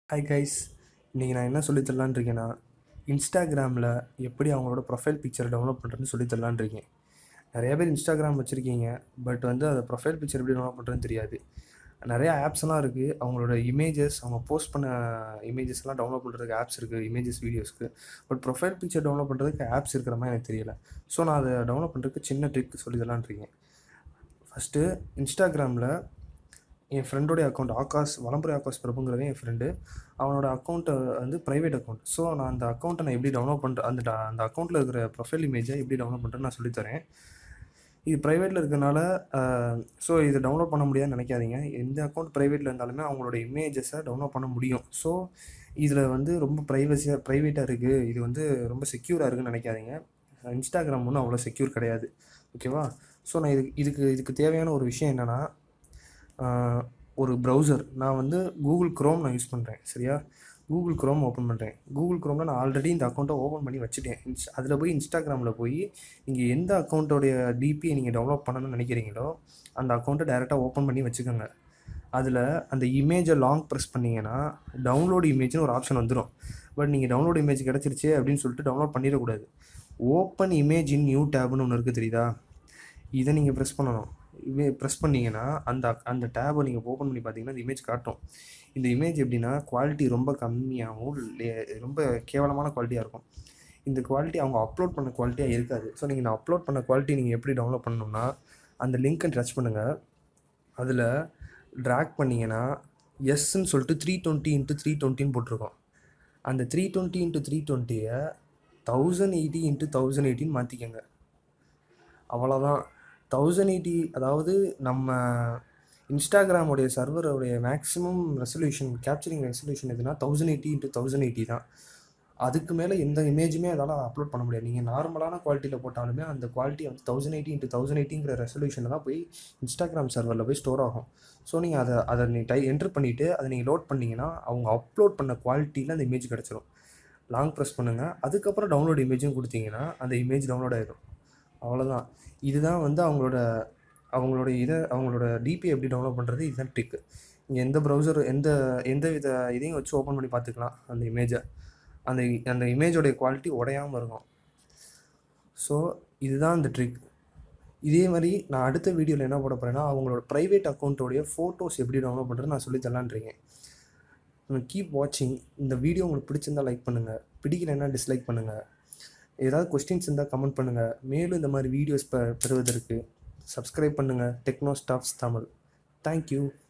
hi guys இன்றைக்கி நான் என்ன சொல்லித் தரலான்னு இருக்கேன்னா இன்ஸ்டாகிராமில் எப்படி அவங்களோட ப்ரொஃபைல் பிக்சர் டவுன்லோட் பண்ணுறதுன்னு சொல்லித் தரலான்னு இருக்கேன் நிறைய பேர் இன்ஸ்டாகிராம் வச்சுருக்கீங்க பட் வந்து அதை ப்ரொஃபைல் பிக்சர் எப்படி டவுன்லோட் பண்ணுறதுன்னு தெரியாது நிறைய ஆப்ஸ்லாம் இருக்குது அவங்களோட இமேஜஸ் அவங்க போஸ்ட் பண்ண இமேஜஸ்லாம் டவுன்லோட் பண்ணுறதுக்கு ஆப்ஸ் இருக்குது இமேஜஸ் வீடியோஸ்க்கு பட் ப்ரொஃபைல் பிக்சர் டவுன்லோட் பண்ணுறதுக்கு ஆப்ஸ் இருக்கிற மாதிரி எனக்கு தெரியல ஸோ நான் அதை டவுன்லோட் பண்ணுறதுக்கு சின்ன ட்ரிக் சொல்லி தரலான்னு இருக்கேன் ஃபஸ்ட்டு இன்ஸ்டாகிராமில் என் ஃப்ரெண்டோடைய அக்கௌண்ட் ஆகாஷ் வலம்புரை ஆகாஷ் பிரபுங்கிறவன் என் ஃப்ரெண்டு அவனோட அக்கௌண்ட்டை வந்து ப்ரைவேட் அக்கௌண்ட் ஸோ நான் அந்த அக்கௌண்ட்டை நான் எப்படி டவுன்லோட் பண்ணுறேன் அந்த da- அந்த அக்கௌண்ட்டில் இருக்கிற ப்ரொஃபைல் இமேஜை எப்படி டவுன்லோட் பண்ணுறேன்னு நான் சொல்லித்தரேன் இது ப்ரைவேட்டில் இருக்கனால ஸோ இதை டவுன்லோட் பண்ண முடியாதுன்னு நினைக்காதீங்க எந்த அக்கௌண்ட் ப்ரைவேட்டில் இருந்தாலுமே அவங்களோட இமேஜஸை டவுன்லோட் பண்ண முடியும் ஸோ இதில் வந்து ரொம்ப ப்ரைவசியாக ப்ரைவேட்டாக இருக்குது இது வந்து ரொம்ப செக்யூராக இருக்குன்னு நினைக்காதீங்க இன்ஸ்டாகிராம் ஒன்றும் அவ்வளோ செக்யூர் கிடையாது ஓகேவா ஸோ நான் இதுக்கு இதுக்கு இதுக்கு தேவையான ஒரு விஷயம் என்னென்னா ஆஹ் ஒரு ப்ரௌசர் நான் வந்து கூகுள் க்ரோம் நான் யூஸ் பண்ணுறேன் சரியா கூகுள் க்ரோம் ஓப்பன் பண்ணுறேன் கூகுள் க்ரோமில் நான் ஆல்ரெடி இந்த அக்கௌண்ட்டை ஓப்பன் பண்ணி வச்சுட்டேன் இன்ஸ் அதில் போய் இன்ஸ்டாகிராமில் போய் நீங்கள் எந்த அக்கௌண்ட்டோடைய டிபியை நீங்கள் டவுன்லோட் பண்ணணும்னு நினைக்கிறீங்களோ அந்த அக்கௌண்ட்டை டைரெக்டாக ஓப்பன் பண்ணி வச்சுக்கோங்க அதில் அந்த இமேஜை லாங் ப்ரெஸ் பண்ணீங்கன்னா டவுன்லோட் இமேஜ்னு ஒரு ஆப்ஷன் வந்துடும் பட் நீங்கள் டவுன்லோட் இமேஜ் கிடச்சிருச்சு அப்படின்னு சொல்லிட்டு டவுன்லோட் பண்ணிடக்கூடாது ஓப்பன் இமேஜ் இன் நியூ டேப்னு ஒன்று இருக்குது தெரியுதா இதை நீங்கள் ப்ரெஸ் பண்ணணும் இமே ப்ரெஸ் பண்ணீங்கன்னா அந்த அந்த டேபை நீங்கள் ஓப்பன் பண்ணி பார்த்தீங்கன்னா இந்த இமேஜ் காட்டும் இந்த இமேஜ் எப்படின்னா குவாலிட்டி ரொம்ப கம்மியாகவும் லே- ரொம்ப கேவலமான குவாலிட்டியாக இருக்கும் இந்த குவாலிட்டி அவங்க அப்லோட் பண்ண குவாலிட்டியாக இருக்காது ஸோ நீங்கள் இந்த அப்லோட் பண்ண குவாலிட்டி நீங்கள் எப்படி டவுன்லோட் பண்ணணும்னா அந்த லிங்க்கை டச் பண்ணுங்கள் அதில் ட்ராக் பண்ணிங்கன்னா எஸ்ன்னு சொல்லிட்டு த்ரீ டுவெண்ட்டி இன்ட்டு த்ரீ டுவெண்ட்டின்னு போட்டிருக்கோம் அந்த த்ரீ டுவெண்ட்டி இன்ட்டு த்ரீ டுவெண்ட்டியை தௌசண்ட் எயிட்டி இன்ட்டு தௌசண்ட் எயிட்டின்னு மாற்றிக்கங்க அவ்வளோதான் தௌசண்ட் எயிட்டி அதாவது நம்ம இன்ஸ்டாகிராமுடைய சர்வருடைய மேக்ஸிமம் ரெசல்யூஷன் கேப்சரிங் ரெசல்யூஷன் எதுனா thousand eighty into thousand eighty தான் அதுக்கு மேலே எந்த இமேஜுமே அதால் அப்லோட் பண்ண முடியாது நீங்கள் நார்மலான குவாலிட்டியில் போட்டாலுமே அந்த குவாலிட்டி வந்து தௌசண்ட் எயிட்டி இன்ட்டு தௌசண்ட் எயிட்டிங்கிற ரெசல்யூஷனில் தான் போய் இன்ஸ்டாகிராம் சர்வரில் போய் ஸ்டோர் ஆகும் ஸோ நீங்கள் அதை அதை நீ டை என்ட்ரு பண்ணிவிட்டு அதை நீங்கள் லோட் பண்ணீங்கன்னா அவங்க அப்லோட் பண்ண குவாலிட்டியில் அந்த இமேஜ் கிடச்சிரும் லாங் ப்ரெஸ் பண்ணுங்கள் அதுக்கப்புறம் டவுன்லோட் இமேஜும் கொடுத்தீங்கன்னா அந்த இமேஜ் டவுன்லோட் ஆயிடும் அவ்வளோதான் இதுதான் வந்து அவங்களோட அவங்களோட இதை அவங்களோட டிபி எப்படி டவுன்லோட் பண்ணுறது இதுதான் ட்ரிக்கு நீங்கள் எந்த ப்ரௌசர் எந்த எந்த வித இதையும் வச்சு ஓப்பன் பண்ணி பார்த்துக்கலாம் அந்த இமேஜை அந்த அந்த இமேஜோடைய குவாலிட்டி உடையாமல் இருக்கும் ஸோ இதுதான் அந்த ட்ரிக் இதே மாதிரி நான் அடுத்த வீடியோவில் என்ன போட போகிறேன்னா அவங்களோட ப்ரைவேட் அக்கௌண்ட்டோடைய ஃபோட்டோஸ் எப்படி டவுன்லோட் பண்ணுறது நான் சொல்லி தரலான்றீங்க கீப் வாட்சிங் இந்த வீடியோ உங்களுக்கு பிடிச்சிருந்தா லைக் பண்ணுங்கள் பிடிக்கலைன்னா டிஸ்லைக் பண்ணுங்கள் ஏதாவது கொஸ்டின்ஸ் இருந்தால் கமெண்ட் பண்ணுங்கள் மேலும் இந்த மாதிரி வீடியோஸ் பெ பெறுவதற்கு சப்ஸ்கிரைப் பண்ணுங்கள் டெக்னோ ஸ்டாஃப்ஸ் தமிழ் தேங்க்யூ